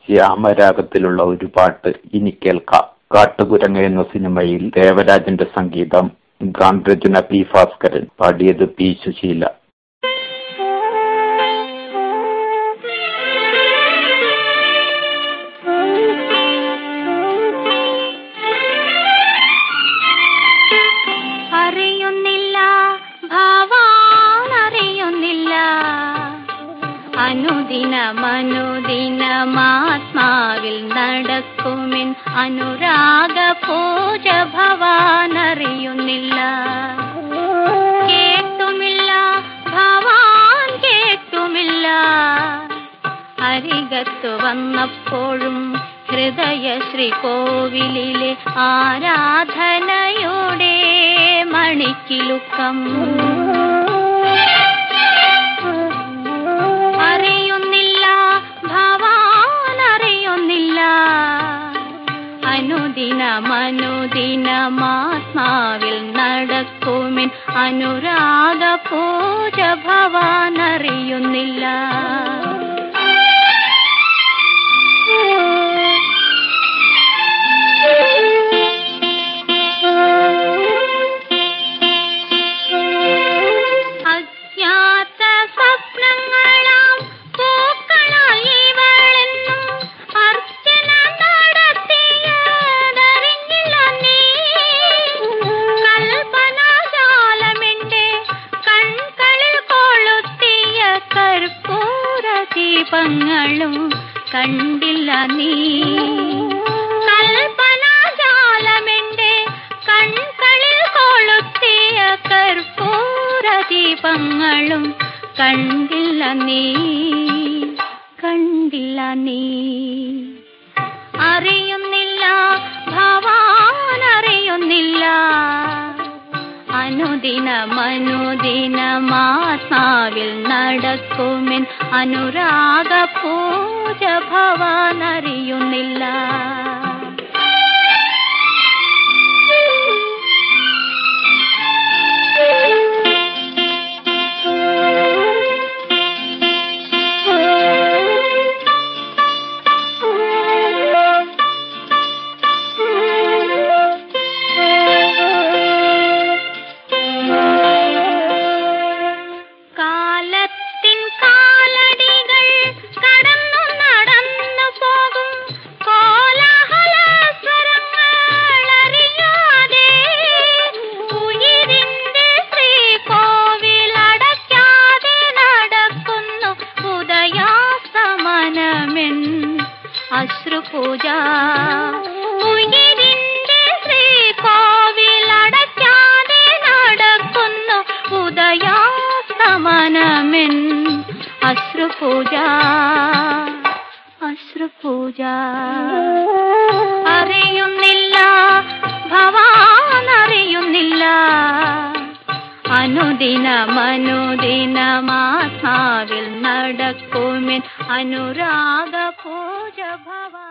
ശ്യാമരാഗത്തിലുള്ള ഒരു പാട്ട് ഇനി കേൾക്കാം കാട്ടുകുരങ്ങ എന്ന സിനിമയിൽ ദേവരാജന്റെ സംഗീതം ഗാനരചന പി ഭാസ്കരൻ പാടിയത് പി സുശീല അറിയുന്നില്ല ഭാവാൻ അറിയുന്നില്ല അനുദിനമനുദിനമാത്മാവിൽ നടക്കുമിൻ അനുരാഗ പൂജ ഭവാൻ അറിയുന്നില്ല കേട്ടുമില്ല ഭവാൻ കേട്ടുമില്ല അരികത്തു വന്നപ്പോഴും ഹൃദയ ശ്രീകോവിലിലെ ആരാധനയുടെ മണിക്കിലുക്കം അറിയുന്നില്ല ഭവാൻ അറിയുന്നില്ല അനുദിനമനുദിനമാത്മാവിൽ നടക്കുമിൻ അനുരാഗ പൂജ ഭവാൻ അറിയുന്നില്ല അജ്ഞാത സ്വപ്നങ്ങളാം പൂക്കളാൽ ഇവളെന്നും അർച്ചന നടത്തിയതറിഞ്ഞില്ല നീ കൽപ്പനാജാലമെന്റെ കൺകളിൽ കൊളുത്തിയ കർപ്പൂര ദീപങ്ങളും കണ്ടില്ല നീ കൽപ്പനാജാലമെന്റെ കൺകളിൽ കൊളുത്തിയ കർപ്പൂര ദീപങ്ങളും കണ്ടില്ല നീ കണ്ടില്ല നീ അറിയുന്നില്ല ഭവാൻ അറിയുന്നില്ല അനുദിനമനുദിനമാത്മാവിൽ നടക്കുമിൻ അനുരാഗ പൂജ ഭവാൻ അറിയുന്നില്ല കാലത്തിൻ കാലടികൾ കടന്നു നടന്നു പോകും കോലാഹല സ്വരങ്ങൾ അറിയാതെ ഉയിരിന്റെ ശ്രീകോവിലടയ്ക്കാതെ നടക്കുന്നു ഉദയാസ്തമനമെൻ അശ്രുപൂജ ഉയിരിന്റെ ശ്രീകോവിലടയ്ക്കാതെ നടക്കുന്നു ഉദയാസ്തമനമെൻ അശ്രുപൂജ അശ്രുപൂജ അറിയുന്നില്ല ഭവാൻ അറിയുന്നില്ല അനുദിനമനുദിനമാത്മാവിൽ നടക്കുമിൻ അനുരാഗ പൂജ ഭവാൻ